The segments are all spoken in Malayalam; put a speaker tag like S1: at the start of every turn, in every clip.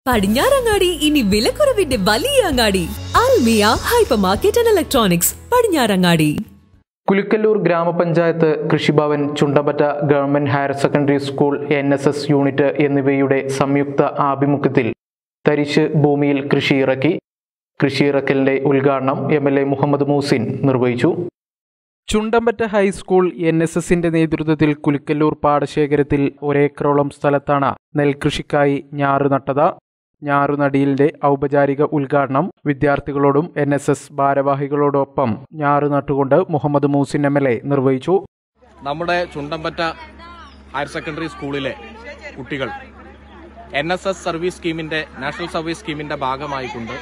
S1: പടിഞ്ഞാറങ്ങാടി ഇനി വിലക്കുറവിന്റെ വലിയ അങ്ങാടി Almiya hypermarket and electronics Padinjarangadi
S2: Kulukkallur grama panchayat Krishi Bhavan Chundampatta government higher secondary school N S S unit എന്നിവയുടെ സംയുക്ത ആഭിമുഖ്യത്തിൽ തരിശ് ഭൂമിയിൽ കൃഷിയിറക്കി കൃഷിയിറക്കലിന്റെ ഉദ്ഘാടനം M L A Muhammed Muhsin നിർവഹിച്ചു ചുണ്ടമ്പറ്റ ഹൈസ്കൂൾ എൻ എസ് എസിന്റെ നേതൃത്വത്തിൽ കുലുക്കല്ലൂർ പാടശേഖരത്തിൽ ഒരേക്കറോളം സ്ഥലത്താണ് നെൽകൃഷിക്കായി ഞാറ് നട്ടത് ഞാറുനടിയിലിന്റെ ഔപചാരിക ഉദ്ഘാടനം വിദ്യാർത്ഥികളോടും എൻ എസ് എസ് ഭാരവാഹികളോടൊപ്പം ഞാറ് നട്ടുകൊണ്ട് Muhammed Muhsin M L A നിർവഹിച്ചു
S3: നമ്മുടെ ചുണ്ടമ്പറ്റ ഹയർ സെക്കൻഡറി സ്കൂളിലെ കുട്ടികൾ എൻ എസ് എസ് സർവീസ് സ്കീമിന്റെ നാഷണൽ സർവീസ് സ്കീമിന്റെ ഭാഗമായിക്കൊണ്ട്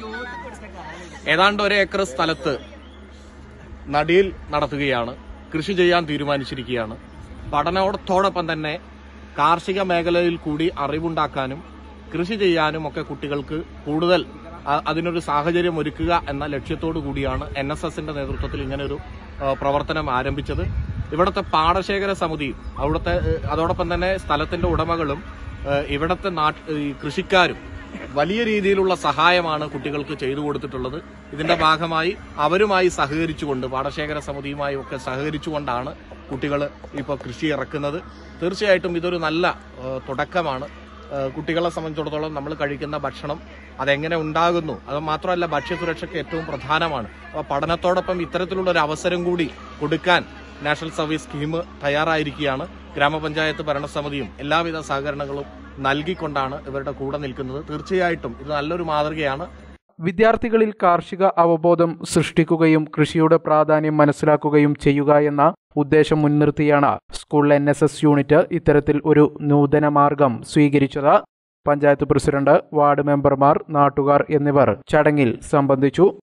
S3: ഏതാണ്ട് ഒരു ഏക്കർ സ്ഥലത്ത് നടിയിൽ നടത്തുകയാണ് കൃഷി ചെയ്യാൻ തീരുമാനിച്ചിരിക്കുകയാണ് പഠനത്തോടൊപ്പം തന്നെ കാർഷിക മേഖലയിൽ കൂടി അറിവുണ്ടാക്കാനും കൃഷി ചെയ്യാനും ഒക്കെ കുട്ടികൾക്ക് കൂടുതൽ അ- അതിനൊരു സാഹചര്യം ഒരുക്കുക എന്ന ലക്ഷ്യത്തോടു കൂടിയാണ് എൻ എസ് എസിന്റെ നേതൃത്വത്തിൽ ഇങ്ങനൊരു ആ, പ്രവർത്തനം ആരംഭിച്ചത് ഇവിടുത്തെ പാടശേഖര സമിതിയും അവിടുത്തെ ഏ, അതോടൊപ്പം തന്നെ സ്ഥലത്തിന്റെ ഉടമകളും ഏ, ഇവിടുത്തെ നാട്ട് ഈ കൃഷിക്കാരും വലിയ രീതിയിലുള്ള സഹായമാണ് കുട്ടികൾക്ക് ചെയ്തു കൊടുത്തിട്ടുള്ളത് ഇതിന്റെ ഭാഗമായി അവരുമായി സഹകരിച്ചുകൊണ്ട് പാടശേഖര സമിതിയുമായി ഒക്കെ സഹകരിച്ചുകൊണ്ടാണ് കുട്ടികൾ ഇപ്പോൾ കൃഷി ഇറക്കുന്നത് തീർച്ചയായിട്ടും ഇതൊരു നല്ല ഏ, തുടക്കമാണ് ഏ, കുട്ടികളെ സംബന്ധിച്ചിടത്തോളം നമ്മൾ കഴിക്കുന്ന ഭക്ഷണം അതെങ്ങനെ ഉണ്ടാകുന്നു അത് മാത്രമല്ല ഭക്ഷ്യസുരക്ഷയ്ക്ക് ഏറ്റവും പ്രധാനമാണ് അപ്പോൾ പഠനത്തോടൊപ്പം ഇത്തരത്തിലുള്ള ഒരു അവസരം കൂടി കൊടുക്കാൻ നാഷണൽ സർവീസ് സ്കീം തയ്യാറായിരിക്കുകയാണ് ഗ്രാമപഞ്ചായത്ത് ഭരണസമിതിയും എല്ലാവിധ സഹകരണങ്ങളും നൽകിക്കൊണ്ടാണ് ഇവരുടെ കൂടെ നിൽക്കുന്നത് തീർച്ചയായിട്ടും ഇത് നല്ലൊരു മാതൃകയാണ്
S2: വിദ്യാർത്ഥികളിൽ കാർഷിക അവബോധം സൃഷ്ടിക്കുകയും കൃഷിയുടെ പ്രാധാന്യം മനസ്സിലാക്കുകയും ചെയ്യുക എന്ന ഉദ്ദേശം മുൻനിർത്തിയാണ് school N S S unit ഇത്തരത്തിൽ ഒരു നൂതന മാർഗം സ്വീകരിച്ചത് പഞ്ചായത്ത് പ്രസിഡന്റ് വാർഡ് മെമ്പർമാർ നാട്ടുകാർ എന്നിവർ ചടങ്ങിൽ സംബന്ധിച്ചു